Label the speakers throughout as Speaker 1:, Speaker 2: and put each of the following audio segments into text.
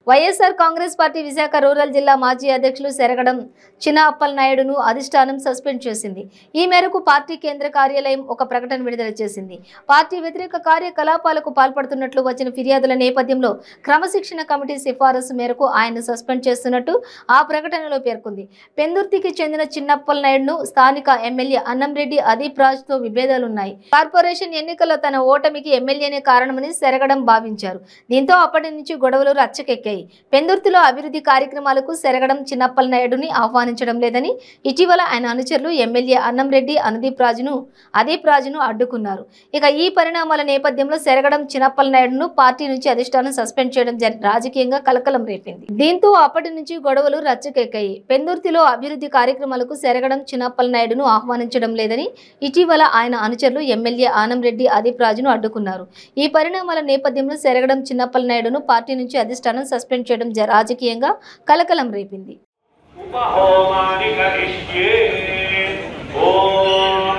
Speaker 1: YSR Congress party Visakha rural జిల్లా మాజీ అధ్యక్షులు సెరగడం చిన్న అప్పల్ నాయుడును అధిష్టానం సస్పెండ్ చేసింది ఈ మేరకు పార్టీ కేంద్ర కార్యాలయం ఒక ప్రకటన విడుదల చేసింది పార్టీ వ్యతిరేక కార్యకలాపాలకు పాల్పడుతున్నట్లు వచ్చిన ఫిర్యాదుల నేపథ్యంలో క్రమశిక్షణ కమిటీ సిఫారసు మేరకు ఆయన సస్పెండ్ చేస్తున్నట్టు ఆ ప్రకటనలో పేర్కొంది పెందుర్తికి చెందిన చిన్నప్పల్ నాయుడును స్థానిక ఎమ్మెల్యే అన్నంరెడ్డి అదీప్ రాజ్ తో విభేదాలున్నాయి కార్పొరేషన్ ఎన్నికల్లో తన ఓటమికి ఎమ్మెల్యేనే కారణమని సెరగడం భావించారు దీంతో అప్పటి నుంచి గొడవలు రచ్చకెక్కాయి పెందుర్తిలో అభివృద్ధి కార్యక్రమాలకు సెరగడం చిన్నప్పల్ నాయుడుని ఆహ్వానించడం లేదని ఇటీవల ఆయన అనుచరులు ఎమ్మెల్యే అన్నంరెడ్డి అనుదీప్ రాజును అదీప్ రాజును అడ్డుకున్నారు ఇక ఈ పరిణామాల నేపథ్యంలో సెరగడం చిన్నప్పల్ నాయుడును పార్టీ నుంచి అధిష్టానం సస్పెండ్ చేయడం జరి- రాజకీయంగా కలకలం రేపింది దీంతో అప్పటి నుంచి గొడవలు రచ్చకెక్కాయి పెందుర్తిలో అభివృద్ధి కార్యక్రమాలకు సెరగడం చిన్నప్పల్ నాయుడును ఆహ్వానించడం లేదని ఇటీవల ఆయన అనుచరులు ఎమ్మెల్యే ఆనంరెడ్డి అదీప్ రాజును అడ్డుకున్నారు ఈ పరిణామాల నేపథ్యంలో సెరగడం చిన్నప్పల్ నాయుడును పార్టీ నుంచి అధిష్టానం సస్పెండ్ చేయడం జ- రాజకీయంగా కలకలం రేపింది
Speaker 2: ఉపహోమాని కరిష్యే ఓం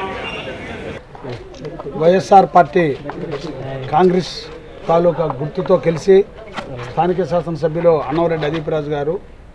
Speaker 3: వైఎస్ఆర్ పార్టీ కాంగ్రెస్ తాలూకా గుర్తుతో కలిసి స్థానిక శాసనసభ్యులు అన్నవరెడ్డి అదీపరాజు గారు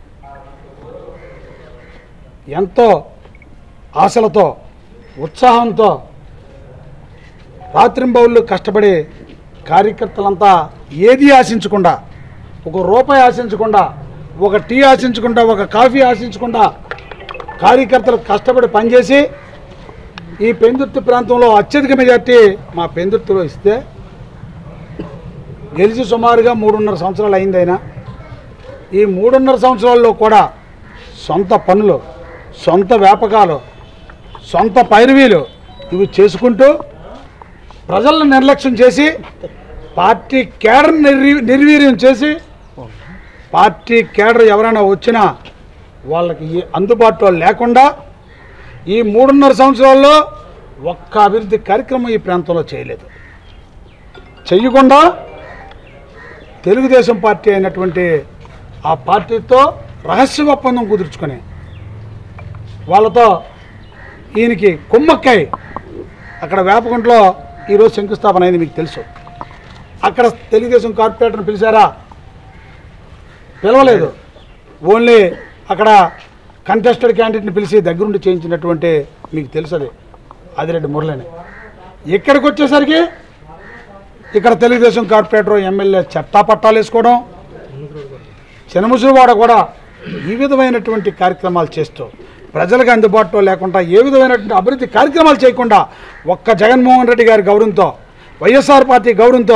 Speaker 3: ఎంతో ఆశలతో ఉత్సాహంతో రాత్రింబౌళ్ళు కష్టపడి కార్యకర్తలంతా ఏది ఆశించకుండా ఒక రూపాయి ఆశించకుండా ఒక టీ ఆశించకుండా ఒక కాఫీ ఆశించకుండా కార్యకర్తలు కష్టపడి పనిచేసి ఈ పెందుర్తి ప్రాంతంలో అత్యధిక మెజార్టీ మా పెందుర్తిలో ఇస్తే గెలిచి సుమారుగా మూడున్నర సంవత్సరాలు అయిందైనా ఈ మూడున్నర సంవత్సరాల్లో కూడా సొంత పనులు సొంత వ్యాపకాలు సొంత పైరవీలు ఇవి చేసుకుంటూ ప్రజలను నిర్లక్ష్యం చేసి పార్టీ కేడర్ నిర్వీ నిర్వీర్యం చేసి పార్టీ కేడర్ ఎవరైనా వచ్చినా వాళ్ళకి ఏ- అందుబాటులో లేకుండా ఈ మూడున్నర సంవత్సరాల్లో ఒక్క అభివృద్ధి కార్యక్రమం ఈ ప్రాంతంలో చేయలేదు చెయ్యకుండా తెలుగుదేశం పార్టీ అయినటువంటి ఆ పార్టీతో రహస్య ఒప్పందం కుదుర్చుకొని వాళ్ళతో ఈయనకి కుమ్మక్కాయి అక్కడ వేపకుంటలో ఈరోజు శంకుస్థాపన అయింది మీకు తెలుసు అక్కడ తెలుగుదేశం కార్పొరేటర్ని పిలిచారా పిలవలేదు ఓన్లీ అక్కడ కంటెస్టెడ్ క్యాండిడేట్ని పిలిచి దగ్గరుండి చేయించినటువంటి మీకు తెలుసు అది ఆదిరెడ్డి మురళిని ఇక్కడికి వచ్చేసరికి ఇక్కడ తెలుగుదేశం కార్పొరేటర్ ఎమ్మెల్యే చట్టా పట్టాలు వేసుకోవడం చినముసురువాడ కూడా ఈ విధమైనటువంటి కార్యక్రమాలు చేస్తూ ప్రజలకు అందుబాటులో లేకుండా ఏ విధమైనటువంటి అభివృద్ధి కార్యక్రమాలు చేయకుండా ఒక్క జగన్మోహన్ రెడ్డి గారి గౌరవంతో వైఎస్ఆర్ పార్టీ గౌరవంతో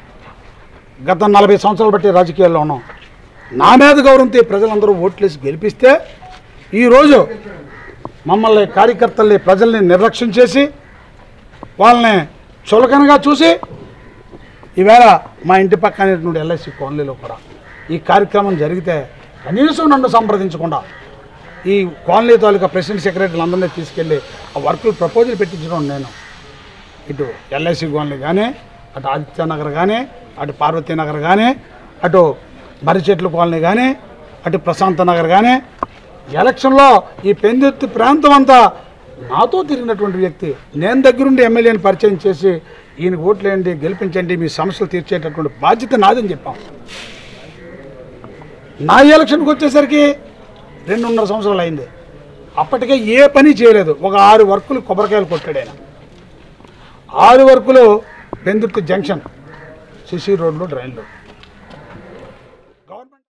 Speaker 3: గత నలభై సంవత్సరాలు బట్టి రాజకీయాల్లో ఉన్నాం నా మీద గౌరవంతో ఈ ప్రజలందరూ ఓట్లేసి గెలిపిస్తే ఈరోజు మమ్మల్ని కార్యకర్తల్ని ప్రజల్ని నిర్లక్ష్యం చేసి వాళ్ళని చులకనగా చూసి ఈవేళ మా ఇంటి పక్కనేటువంటి ఎల్ఐసి కాలనీలో కూడా ఈ కార్యక్రమం జరిగితే కనీసం నన్ను సంప్రదించకుండా ఈ కాలనీ తాలూకా ప్రెసిడెంట్ సెక్రటరీలు అందరినీ తీసుకెళ్ళి ఆ వర్కులు ప్రపోజల్ పెట్టించడం నేను ఇటు ఎల్ఐసి కాలనీ కానీ అటు ఆదిత్య నగర్ కానీ అటు పార్వతీ నగర్ కానీ అటు మర్రిచెట్లు కాలనీ కానీ అటు ప్రశాంత నగర్ కానీ ఎలక్షన్లో ఈ పెందుర్తి ప్రాంతం అంతా నాతో తిరిగినటువంటి వ్యక్తి నేను దగ్గరుండి ఎమ్మెల్యేని పరిచయం చేసి ఈయన ఓట్లేయండి గెలిపించండి మీ సమస్యలు తీర్చేటటువంటి బాధ్యత నాదని చెప్పాం నా ఎలక్షన్కి వచ్చేసరికి రెండున్నర సంవత్సరాలు అయింది అప్పటికే ఏ పని చేయలేదు ఒక ఆరు వర్కులు కొబ్బరికాయలు కొట్టాడు ఆయన ఆరు వర్కులు పెందుర్తి జంక్షన్ సిసి రోడ్లు డ్రైన్లు